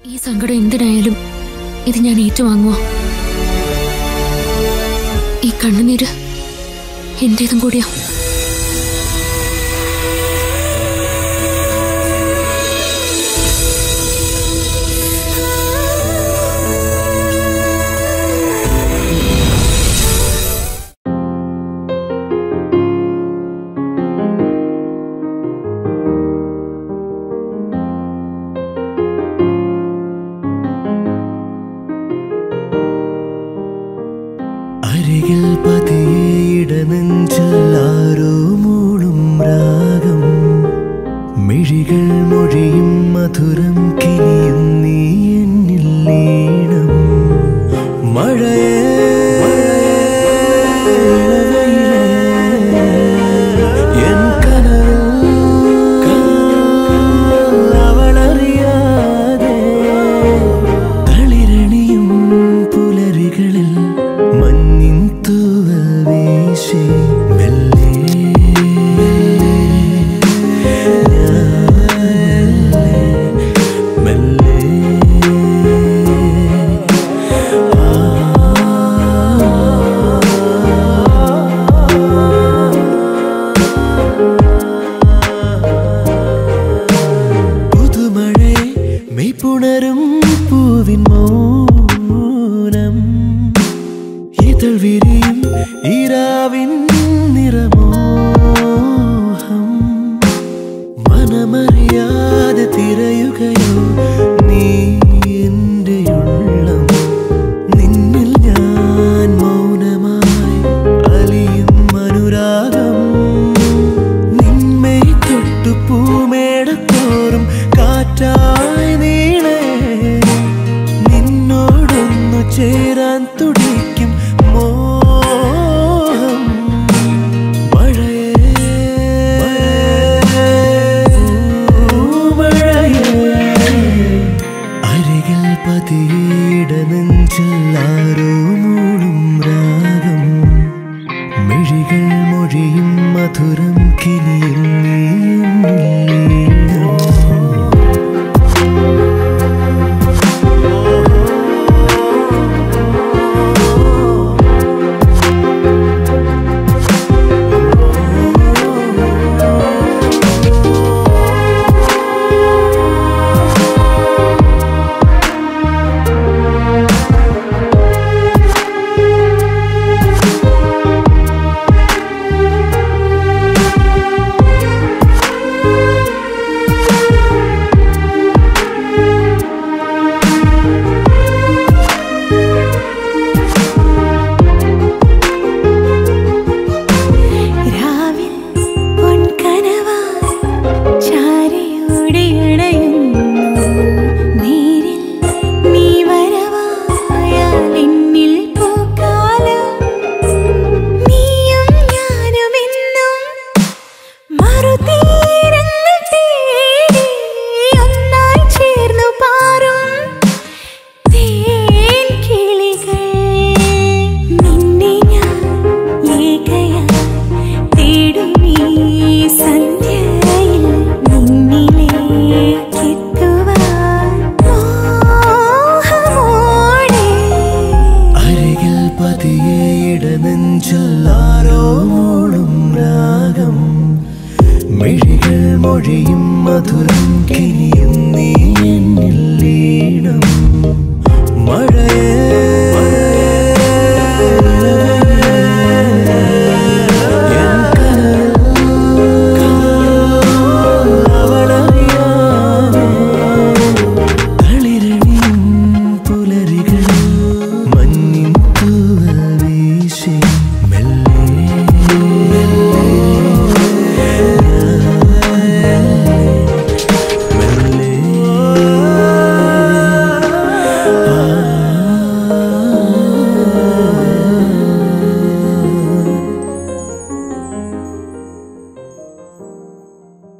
ഈ സങ്കടം എന്തിനായാലും ഇത് ഞാൻ ഏറ്റുവാങ്ങുമോ ഈ കണ്ണുനീര് എന്റേതും കൂടിയാ അരികിൽ പതിയിട നെഞ്ചല്ലാരോ മൂളും രാഗം മിഴികൾ മൊഴിയും മധുരം കിനിയും നീ എന്നിൽ ലീണം മഴയേ ഇളവയിലേ, എൻ കനവിൽ അവളറിയാതെ തളിരണിയും പുലരികളിൽ മഞ്ഞിൻ തൂവൽ വീശി മെല്ലെ ഞാൻ മെല്ലെ പുതുമഴേ മെയ്പുണരും പൂവിൻ മൗനം ഇതൾ വിരിയും ഈരാവിൻ നിറമോഹം മനമറിയാതെ തിരയുകയോ നീ എൻ്റെ ഉള്ളം നിന്നിൽ ഞാൻ മൗനമായി അലിയും അനുരാഗം നിന്മേ തൊട്ടു പൂമേടത്തോറും കാറ്റായി നീളേ നിന്നോടൊന്നു ചേരാൻ തുടിക്കും മോഹം മഴയേ മഴയേ അരികിൽ പതിയെ